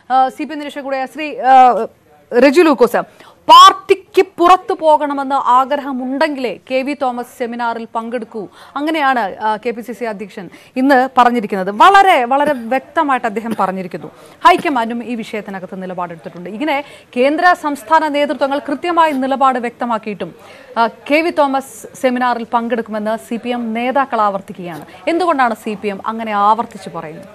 C P നിരീക്ഷകൂടെ Shri ആ, റെജു ലൂക്കോസ് പാർട്ടിക്ക് പുറത്തു പോകണമെന്ന് ആഗ്രഹമുണ്ടെങ്കിലേ കെ വി തോമസ് സെമിനാറിൽ പങ്കെടുക്കൂ അങ്ങനെയാണ് കെ പി സി സി അധ്യക്ഷൻ ഇന്ന് പറഞ്ഞിരിക്കുന്നത് വളരെ വളരെ വ്യക്തമായിട്ട് അദ്ദേഹം പറഞ്ഞിരിക്കുന്നു ഹൈക്കമാൻഡും ഈ വിഷയത്തിനകത്ത് നിലപാടെടുത്തിട്ടുണ്ട് ഇങ്ങനെ കേന്ദ്ര സംസ്ഥാന നേതൃത്വങ്ങൾ കൃത്യമായി നിലപാട് വ്യക്തമാക്കിയിട്ടും ആ, കെ വി തോമസ് സെമിനാറിൽ പങ്കെടുക്കുമെന്ന് സി പി എം നേതാക്കൾ ആവർത്തിക്കുകയാണ് എന്തുകൊണ്ടാണ് സി പി എം അങ്ങനെ ആവർത്തിച്ച് പറയുന്നത്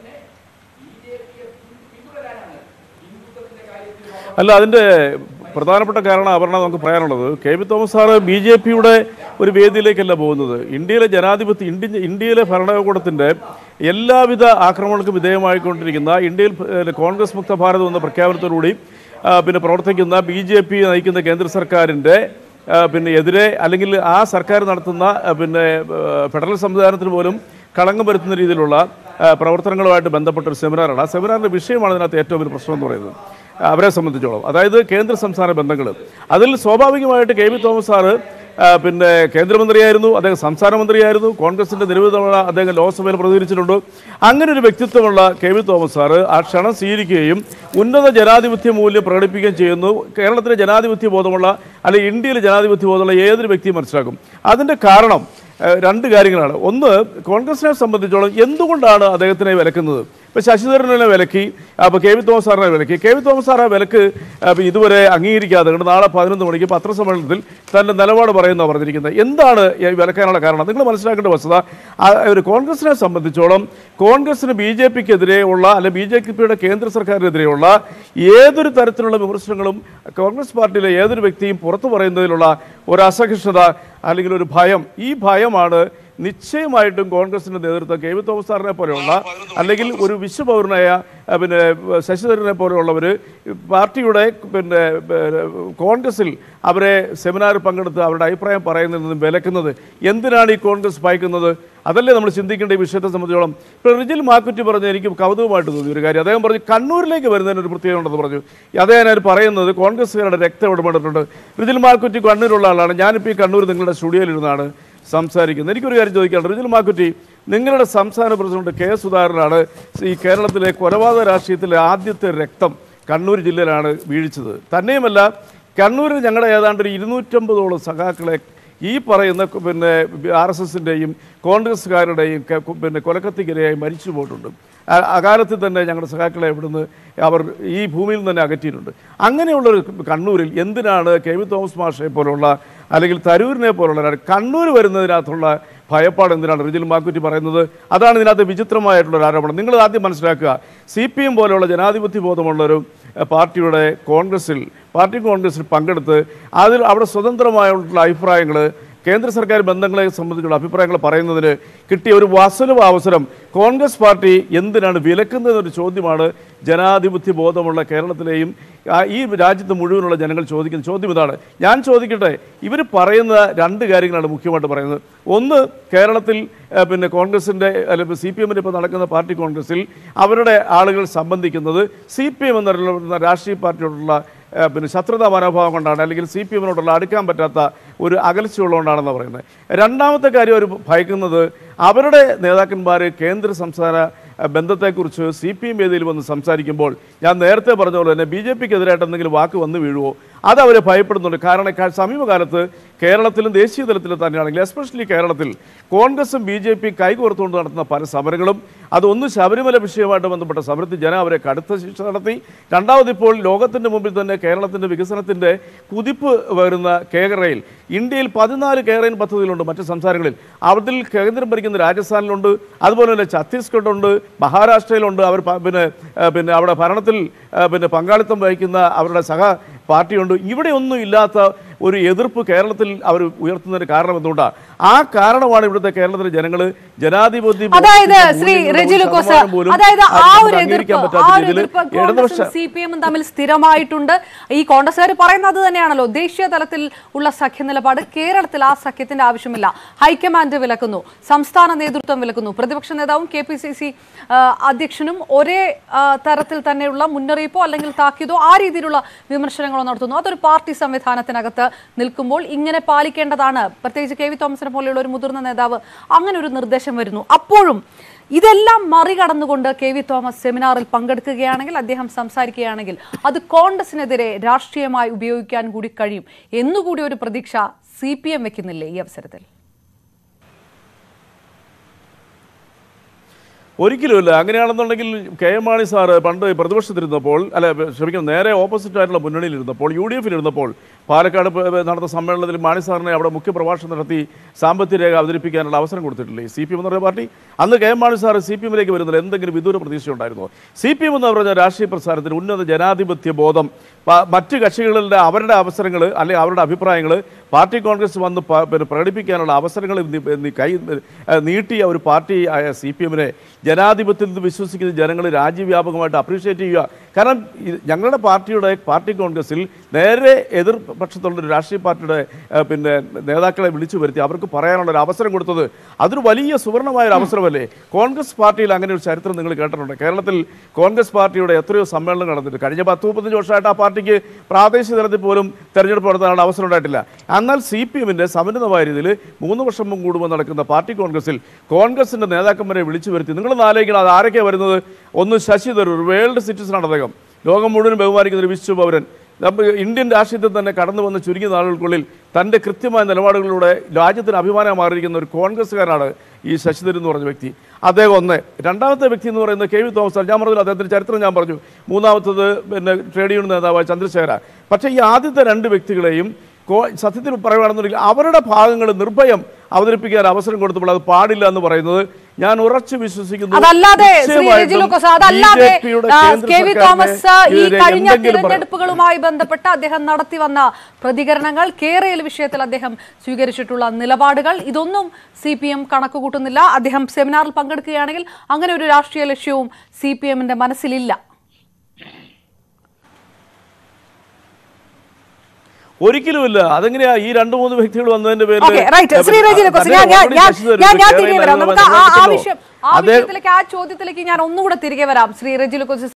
അല്ല അതിൻ്റെ പ്രധാനപ്പെട്ട കാരണം അപർണ നമുക്ക് പറയാനുള്ളത് K V Thomas sir B J പിയുടെ ഒരു വേദിയിലേക്കല്ല പോകുന്നത് ഇന്ത്യയിലെ ജനാധിപത്യ ഇന്ത്യ ഇന്ത്യയിലെ ഭരണകൂടത്തിൻ്റെ എല്ലാവിധ ആക്രമണങ്ങൾക്കും വിധേയമായിക്കൊണ്ടിരിക്കുന്ന ഇന്ത്യയിൽ ഏഹ്, കോൺഗ്രസ് മുക്ത ഭാരതം എന്ന പ്രഖ്യാപനത്തോടുകൂടി ആ, പിന്നെ പ്രവർത്തിക്കുന്ന ബി ജെ പി നയിക്കുന്ന കേന്ദ്ര സർക്കാരിൻ്റെ ആ, പിന്നെ എതിരെ അല്ലെങ്കിൽ ആ സർക്കാർ നടത്തുന്ന ആ, പിന്നെ ആ, ഫെഡറൽ സംവിധാനത്തിന് പോലും കളങ്കം വരുത്തുന്ന രീതിയിലുള്ള ആ, പ്രവർത്തനങ്ങളുമായിട്ട് ബന്ധപ്പെട്ട ഒരു സെമിനാറാണ് ആ സെമിനാറിൻ്റെ വിഷയമാണ് ഇതിനകത്ത് ഏറ്റവും വലിയ പ്രശ്നം എന്ന് പറയുന്നത് അവരെ സംബന്ധിച്ചോളം അതായത് കേന്ദ്ര സംസ്ഥാന ബന്ധങ്ങൾ അതിൽ സ്വാഭാവികമായിട്ട് കെ വി തോമസ് സാറ് ആ, പിന്നെ കേന്ദ്രമന്ത്രിയായിരുന്നു അദ്ദേഹം സംസ്ഥാന മന്ത്രിയായിരുന്നു കോൺഗ്രസിൻ്റെ നിരവധി തവണ അദ്ദേഹം ലോക്സഭയിൽ പ്രതികരിച്ചിട്ടുണ്ട് അങ്ങനെ ഒരു വ്യക്തിത്വമുള്ള കെ വി തോമസ് സാറ് ആ ക്ഷണം സ്വീകരിക്കുകയും ഉന്നത ജനാധിപത്യ മൂല്യം പ്രകടിപ്പിക്കുകയും ചെയ്യുന്നു കേരളത്തിലെ ജനാധിപത്യ ബോധമുള്ള അല്ലെങ്കിൽ ഇന്ത്യയിലെ ജനാധിപത്യ ബോധമുള്ള ഏതൊരു വ്യക്തിയും മനസ്സിലാക്കും അതിൻ്റെ കാരണം ഏഹ്, രണ്ട് കാര്യങ്ങളാണ് ഒന്ന് കോൺഗ്രസിനെ സംബന്ധിച്ചോളം എന്തുകൊണ്ടാണ് അദ്ദേഹത്തിനെ വിലക്കുന്നത് ഇപ്പോൾ ശശിധരനെ വിലക്കി അപ്പോൾ കെ വി തോമസ് സാറിനെ വിലക്കി കെ വി തോമസ് സാറെ വിലക്ക് അപ്പോൾ ഇതുവരെ അംഗീകരിക്കാതെ കണ്ട് നാളെ പതിനൊന്ന് മണിക്ക് പത്രസമ്മേളനത്തിൽ തൻ്റെ നിലപാട് പറയുന്ന പറഞ്ഞിരിക്കുന്നത് എന്താണ് ഈ വിലക്കാനുള്ള കാരണം നിങ്ങൾ മനസ്സിലാക്കേണ്ട വസ്തുത ആ, ഒരു കോൺഗ്രസിനെ സംബന്ധിച്ചോളം കോൺഗ്രസിന് ബി ജെ പിക്കെതിരെ ഉള്ള അല്ലെ ബി ജെ പിയുടെ കേന്ദ്ര സർക്കാരിനെതിരെയുള്ള ഏതൊരു തരത്തിലുള്ള വിമർശനങ്ങളും കോൺഗ്രസ് പാർട്ടിയിലെ ഏതൊരു വ്യക്തിയും പുറത്തു പറയുന്നതിലുള്ള ഒരു അസഹിഷ്ണുത അല്ലെങ്കിൽ ഒരു ഭയം ഈ ഭയമാണ് നിശ്ചയമായിട്ടും കോൺഗ്രസിന്റെ നേതൃത്വം കെ വി തോമസ് സാറിനെ പോലെയുള്ള അല്ലെങ്കിൽ ഒരു വിശ്വപൗരനായ അഹ് പിന്നെ ശശിധരനെ പോലെയുള്ളവർ പാർട്ടിയുടെ പിന്നെ പിന്നെ കോൺഗ്രസിൽ അവരെ സെമിനാറിൽ പങ്കെടുത്ത് അവരുടെ അഭിപ്രായം പറയുന്നതിൽ നിന്നും വിലക്കുന്നത് എന്തിനാണ് ഈ കോൺഗ്രസ് ഭയക്കുന്നത് അതല്ലേ നമ്മൾ ചിന്തിക്കേണ്ട ഈ വിഷയത്തെ സംബന്ധിച്ചോളം ഇപ്പോൾ റിജിൽ മാക്കുറ്റി പറഞ്ഞ എനിക്ക് കൗതുകമായിട്ട് തോന്നി ഒരു കാര്യം അദ്ദേഹം പറഞ്ഞു കണ്ണൂരിലേക്ക് വരുന്നതിന് ഒരു പ്രത്യേകത ഉണ്ടെന്ന് പറഞ്ഞു അദ്ദേഹം ഞാൻ പറയുന്നത് കോൺഗ്രസ്സുകാരുടെ രക്തം ഇടപെട്ടിട്ടുണ്ട് റിജിൽ മാക്കുറ്റി കണ്ണൂരുള്ള ആളാണ് ഞാനിപ്പോൾ ഈ കണ്ണൂർ നിങ്ങളുടെ സ്റ്റുഡിയോയിലിരുന്നാണ് സംസാരിക്കുന്നത് എനിക്കൊരു കാര്യം ചോദിക്കാനുണ്ട് റിജിൽ മാക്കുറ്റി നിങ്ങളുടെ സംസ്ഥാന പ്രസിഡന്റ് കെ സുധാകരനാണ് ഈ കേരളത്തിലെ കൊലപാതക രാഷ്ട്രീയത്തിലെ ആദ്യത്തെ രക്തം കണ്ണൂർ ജില്ലയിലാണ് വീഴിച്ചത് തന്നെയുമല്ല കണ്ണൂരിൽ ഞങ്ങളുടെ ഏതാണ്ട് ഒരു ഇരുന്നൂറ്റമ്പതോളം സഖാക്കളെ ഈ പറയുന്ന ക- പിന്നെ ആർ എസ് എസിൻ്റെയും കോൺഗ്രസ്സുകാരുടെയും ക- കു- പിന്നെ കൊലക്കത്തിക്കിരയായി മരിച്ചു പോയിട്ടുണ്ട് ആ- അകാലത്തിൽ തന്നെ ഞങ്ങളുടെ സഖാക്കളെ ഇവിടുന്ന് അവർ ഈ ഭൂമിയിൽ നിന്ന് തന്നെ അകറ്റിയിട്ടുണ്ട് അങ്ങനെയുള്ളൊരു കണ്ണൂരിൽ എന്തിനാണ് കെ വി തോമസ് മാഷയെ പോലുള്ള അല്ലെങ്കിൽ തരൂരിനെ പോലുള്ള ഒരാൾ കണ്ണൂർ വരുന്നതിനകത്തുള്ള ഭയപ്പാട് എന്തിനാണ് റിജിൽ മാക്കുറ്റി പറയുന്നത് അതാണ് ഇതിനകത്ത് വിചിത്രമായിട്ടുള്ള ഒരു ആരോപണം നിങ്ങൾ ആദ്യം മനസ്സിലാക്കുക സി പി എം പോലെയുള്ള ജനാധിപത്യ ബോധമുള്ളൊരു എഹ്, പാർട്ടിയുടെ കോൺഗ്രസിൽ പാർട്ടി കോൺഗ്രസിൽ പങ്കെടുത്ത് അതിൽ അവിടെ സ്വതന്ത്രമായിട്ടുള്ള അഭിപ്രായങ്ങൾ കേന്ദ്ര സർക്കാർ ബന്ധങ്ങളെ സംബന്ധിച്ചുള്ള അഭിപ്രായങ്ങൾ പറയുന്നതിന് കിട്ടിയ ഒരു വസലുവ അവസരം കോൺഗ്രസ് പാർട്ടി എന്തിനാണ് വിലക്കുന്നതെന്നൊരു ചോദ്യമാണ് ജനാധിപത്യ ബോധമുള്ള കേരളത്തിലെയും ആ, ഈ രാജ്യത്ത് മുഴുവനുള്ള ജനങ്ങൾ ചോദിക്കുന്ന ചോദ്യം ഇതാണ് ഞാൻ ചോദിക്കട്ടെ ഇവർ പറയുന്ന രണ്ട് കാര്യങ്ങളാണ് മുഖ്യമായിട്ട് പറയുന്നത് ഒന്ന് കേരളത്തിൽ ആ, പിന്നെ കോൺഗ്രസിൻ്റെ അല്ലെങ്കിൽ സി പി എമ്മിൻ്റെ ഇപ്പോൾ നടക്കുന്ന പാർട്ടി കോൺഗ്രസിൽ അവരുടെ ആളുകൾ സംബന്ധിക്കുന്നത് സി പി എം എന്ന രാഷ്ട്രീയ പാർട്ടിയോടുള്ള ആ, പിന്നെ ശത്രുതാ മനോഭാവം കൊണ്ടാണ് അല്ലെങ്കിൽ സി പി എമ്മിനോടുള്ള അടുക്കാൻ പറ്റാത്ത ഒരു അകൽച്ചയുള്ളതുകൊണ്ടാണെന്ന് പറയുന്നത് രണ്ടാമത്തെ കാര്യം അവർ ഭയക്കുന്നത് അവരുടെ നേതാക്കന്മാർ കേന്ദ്ര സംസ്ഥാന ആ, ബന്ധത്തെക്കുറിച്ച് സി പി എം വേദിയിൽ വന്ന് സംസാരിക്കുമ്പോൾ ഞാൻ നേരത്തെ പറഞ്ഞ പോലെ തന്നെ ബി ജെ പിക്ക് എതിരായിട്ട് എന്തെങ്കിലും വാക്ക് വന്നു വീഴുവോ അത് അവരെ ഭയപ്പെടുന്നുണ്ട് കാരണം ക- സമീപകാലത്ത് കേരളത്തിലും ദേശീയ തലത്തിലും തന്നെയാണെങ്കിൽ എസ്പെഷ്യലി കേരളത്തിൽ കോൺഗ്രസും ബി ജെ പി കൈകോർത്തുകൊണ്ട് നടത്തുന്ന പല സമരങ്ങളും അതൊന്ന് ശബരിമല വിഷയമായിട്ട് ബന്ധപ്പെട്ട സമരത്തിൽ ജനം അവരെ കടുത്ത ശിക്ഷ നടത്തി രണ്ടാമത് ഇപ്പോൾ ലോകത്തിൻ്റെ മുമ്പിൽ തന്നെ കേരളത്തിൻ്റെ വികസനത്തിൻ്റെ കുതിപ്പ് വരുന്ന കേരളയിൽ ഇന്ത്യയിൽ പതിനാല് കേരളൻ പദ്ധതികളുണ്ട് മറ്റ് സംസ്ഥാനങ്ങളിൽ അതിൽ കേന്ദ്രം ഭരിക്കുന്ന രാജസ്ഥാനിലുണ്ട് അതുപോലെ തന്നെ ഛത്തീസ്ഗഡുണ്ട് മഹാരാഷ്ട്രയിലുണ്ട് അവർ പ- പിന്നെ ആ, പിന്നെ അവിടെ ഭരണത്തിൽ ആ, പിന്നെ പങ്കാളിത്തം വഹിക്കുന്ന അവരുടെ സഹ പാർട്ടിയുണ്ട് ഇവിടെയൊന്നും ഇല്ലാത്ത ഒരു എതിർപ്പ് കേരളത്തിൽ അവർ ഉയർത്തുന്നതിന് കാരണം എന്തുകൊണ്ടാണ് ആ കാരണമാണ് ഇവിടുത്തെ കേരളത്തിലെ ജനങ്ങൾ ജനാധിപത്യ അതായത് ബോധത്തിന്റെ ശ്രീ മൂല്യങ്ങളുടെ റെജി ഒരു ലുക്കോസ് ശതമാനം പോലും അതായത് ആ നമുക്ക് ഒരു അംഗീകരിക്കാൻ എതിർപ്പ് പറ്റാത്ത ആ ഒരു രീതിയിൽ എതിർപ്പ് ഇടതുപക്ഷ കോൺഗ്രസും സി പി എമ്മും തമ്മിൽ സ്ഥിരമായിട്ടുണ്ട് ഈ കോൺഗ്രസ്സുകാർ പറയുന്നത് അത് തന്നെയാണല്ലോ ദേശീയ തലത്തിൽ ഉള്ള സഖ്യ നിലപാട് കേരളത്തിൽ ആ സഖ്യത്തിന്റെ ആവശ്യമില്ല ഹൈക്കമാൻഡ് വിലക്കുന്നു സംസ്ഥാന നേതൃത്വം വിലക്കുന്നു പ്രതിപക്ഷ നേതാവും കെ പി സി സി അധ്യക്ഷനും ഒരേ ആ, തരത്തിൽ തന്നെയുള്ള മുന്നറിയിപ്പോ അല്ലെങ്കിൽ താക്കീതോ ആ രീതിയിലുള്ള വിമർശനങ്ങളോ നടത്തുന്നു അതൊരു പാർട്ടി സംവിധാനത്തിനകത്ത് നിൽക്കുമ്പോൾ ഇങ്ങനെ പാലിക്കേണ്ടതാണ് പ്രത്യേകിച്ച് കെ വി തോമസിനെ പോലെയുള്ള ഒരു മുതിർന്ന നേതാവ് അങ്ങനെ ഒരു നിർദ്ദേശം വരുന്നു അപ്പോഴും ഇതെല്ലാം മറികടന്നുകൊണ്ട് കെ വി തോമസ് സെമിനാറിൽ പങ്കെടുക്കുകയാണെങ്കിൽ അദ്ദേഹം സംസാരിക്കുകയാണെങ്കിൽ അത് കോൺഗ്രസിനെതിരെ രാഷ്ട്രീയമായി ഉപയോഗിക്കാൻ കൂടി കഴിയും എന്നുകൂടി ഒരു പ്രതീക്ഷ സി പി എം വെക്കുന്നില്ലേ ഈ അവസരത്തിൽ ഒരിക്കലുമില്ല അങ്ങനെയാണെന്നുണ്ടെങ്കിൽ കെ എം മാണി സാറ് പണ്ട് പ്രതിപക്ഷത്തിരുന്നപ്പോൾ അല്ല ക്ഷമിക്കണം നേരെ ഓപ്പോസിറ്റ് ആയിട്ടുള്ള മുന്നണിയിലിരുന്നപ്പോൾ യു ഡി എഫിലിരുന്നപ്പോൾ പാലക്കാട് പ- നടന്ന സമ്മേളനത്തിൽ മാണി സാറിനെ അവിടെ മുഖ്യപ്രഭാഷണം നടത്തി സാമ്പത്തിക രേഖ അവതരിപ്പിക്കാനുള്ള അവസരം കൊടുത്തിട്ടില്ലേ സി പി എം എന്ന് പറയുന്ന പാർട്ടി അന്ന് K M Mani sir C P എമ്മിലേക്ക് വരുന്നതിൽ എന്തെങ്കിലും വിദൂര പ്രതീക്ഷ ഉണ്ടായിരുന്നോ സി പി എം എന്ന് പറഞ്ഞ രാഷ്ട്രീയ പ്രസ്ഥാനത്തിന് ഉന്നത ജനാധിപത്യ ബോധം പ- മറ്റ് കക്ഷികളുടെ അവരുടെ അവസരങ്ങൾ അല്ലെങ്കിൽ അവരുടെ അഭിപ്രായങ്ങൾ പാർട്ടി കോൺഗ്രസ് വന്ന് പ- പിന്നെ പ്രകടിപ്പിക്കാനുള്ള അവസരങ്ങൾ നി- നി- കൈ ഏഹ് നീട്ടിയ ഒരു പാർട്ടി ആയ സി പി എമ്മിനെ ജനാധിപത്യത്തിൽ വിശ്വസിക്കുന്ന ജനങ്ങൾ രാജ്യവ്യാപകമായിട്ട് അപ്രീഷിയേറ്റ് ചെയ്യുക കാരണം ഇത് ഞങ്ങളുടെ പാർട്ടിയുടെ പാർട്ടി കോൺഗ്രസിൽ നേരെ എതിർ പക്ഷത്തുള്ള ഒരു രാഷ്ട്രീയ പാർട്ടിയുടെ ഏഹ് പിന്നെ നേതാക്കളെ വിളിച്ചു വരുത്തി അവർക്ക് പറയാനുള്ള ഒരു അവസരം കൊടുത്തത് അതൊരു വലിയ സുവർണമായ ഒരു അവസരമല്ലേ കോൺഗ്രസ് പാർട്ടിയിൽ അങ്ങനെ ഒരു ചരിത്രം നിങ്ങൾ കേട്ടിട്ടുണ്ട് കേരളത്തിൽ കോൺഗ്രസ് പാർട്ടിയുടെ എത്രയോ സമ്മേളനം നടന്നിട്ടുണ്ട് കഴിഞ്ഞ പത്ത് മുപ്പത്തഞ്ച് വർഷമായിട്ട് ആ പാർട്ടിക്ക് പ്രാദേശിക തലത്തിൽ പോലും തെരഞ്ഞെടുപ്പ് നടത്താനുള്ള അവസരം ഉണ്ടായിട്ടില്ല എന്നാൽ സി പി എമ്മിൻ്റെ സമന്വിതമായ രീതിയിൽ മൂന്ന് വർഷം മുമ്പ് കൂടുമ്പോൾ നടക്കുന്ന പാർട്ടി കോൺഗ്രസിൽ കോൺഗ്രസിൻ്റെ നേതാക്കന്മാരെ വിളിച്ചു വരുത്തി നിങ്ങൾ ആലോചിക്കണം അത് ആരൊക്കെയാണ് വരുന്നത് ഒന്ന് ശശി തരൂർ വേൾഡ് സിറ്റിസണാണ് അദ്ദേഹം ലോകം മുഴുവൻ ബഹുമാനിക്കുന്ന ഒരു വിശ്വ പൗരൻ നമ്മൾ ഇന്ത്യൻ രാഷ്ട്രീയത്തിൽ തന്നെ കടന്നു വന്ന ചുരുങ്ങിയ നാളുകൾക്കുള്ളിൽ തൻ്റെ കൃത്യമായ നിലപാടുകളിലൂടെ രാജ്യത്തിന് അഭിമാനം മാറിയിരിക്കുന്ന ഒരു കോൺഗ്രസ്സുകാരനാണ് ഈ ശശി തരൂർ എന്ന് പറഞ്ഞ വ്യക്തി അദ്ദേഹം ഒന്ന് രണ്ടാമത്തെ വ്യക്തി എന്ന് പറയുന്നത് കെ വി തോമസ് ആണ്. ഞാൻ പറഞ്ഞു അദ്ദേഹത്തിൻ്റെ ചരിത്രം ഞാൻ പറഞ്ഞു മൂന്നാമത്തത് പിന്നെ ട്രേഡ് യൂണിയൻ നേതാവായ ചന്ദ്രശേഖര പക്ഷേ ഈ ആദ്യത്തെ രണ്ട് വ്യക്തികളെയും കോ- സത്യത്തിൽ പറയുകയാണെന്നുണ്ടെങ്കിൽ അവരുടെ ഭാഗങ്ങൾ നിർഭയം അവതരിപ്പിക്കാൻ അവസരം കൊടുത്തപ്പോൾ അത് പാടില്ല എന്ന് പറയുന്നത് ഞാൻ ഉറച്ചു വിശ്വസിക്കുന്നു അതല്ലാതെ ശ്രീ നിശ്ചയമായിട്ടും രജി ലൂക്കോസ് അതല്ലാതെ BJP-യുടെ ആ, കേന്ദ്ര കെ വി സർക്കാരിനെ തോമസ് ഈ ഇതിനെതിരെ കഴിഞ്ഞ എന്തെങ്കിലും പറ- തിരഞ്ഞെടുപ്പുകളുമായി ബന്ധപ്പെട്ട് അദ്ദേഹം നടത്തി വന്ന പ്രതികരണങ്ങൾ കേരള വിഷയത്തിൽ അദ്ദേഹം സ്വീകരിച്ചിട്ടുള്ള നിലപാടുകൾ ഇതൊന്നും സി പി എം കണക്ക് കൂട്ടുന്നില്ല അദ്ദേഹം സെമിനാറിൽ പങ്കെടുക്കുകയാണെങ്കിൽ അങ്ങനെ ഒരു രാഷ്ട്രീയ ലക്ഷ്യവും സി പി എമ്മിന്റെ മനസ്സിലില്ല ഒരിക്കലുമില്ല അതെങ്ങനെയാ ഈ രണ്ട് മൂന്ന് വ്യക്തികൾ വന്നതിന്റെ ഓക്കെ റൈറ്റ് ശ്രീ രജി ലൂക്കോസ് ഞാൻ ഞാൻ ഞാൻ ഞാൻ ഞാൻ തിരികെ വരാം നമുക്ക് ആ ആ വിഷയം ആ അദ്ദേഹം വിഷയത്തിലേക്ക് ആ ചോദ്യത്തിലേക്ക് ഞാൻ ഒന്നുകൂടെ തിരികെ വരാം ശ്രീ രജി ലൂക്കോസ്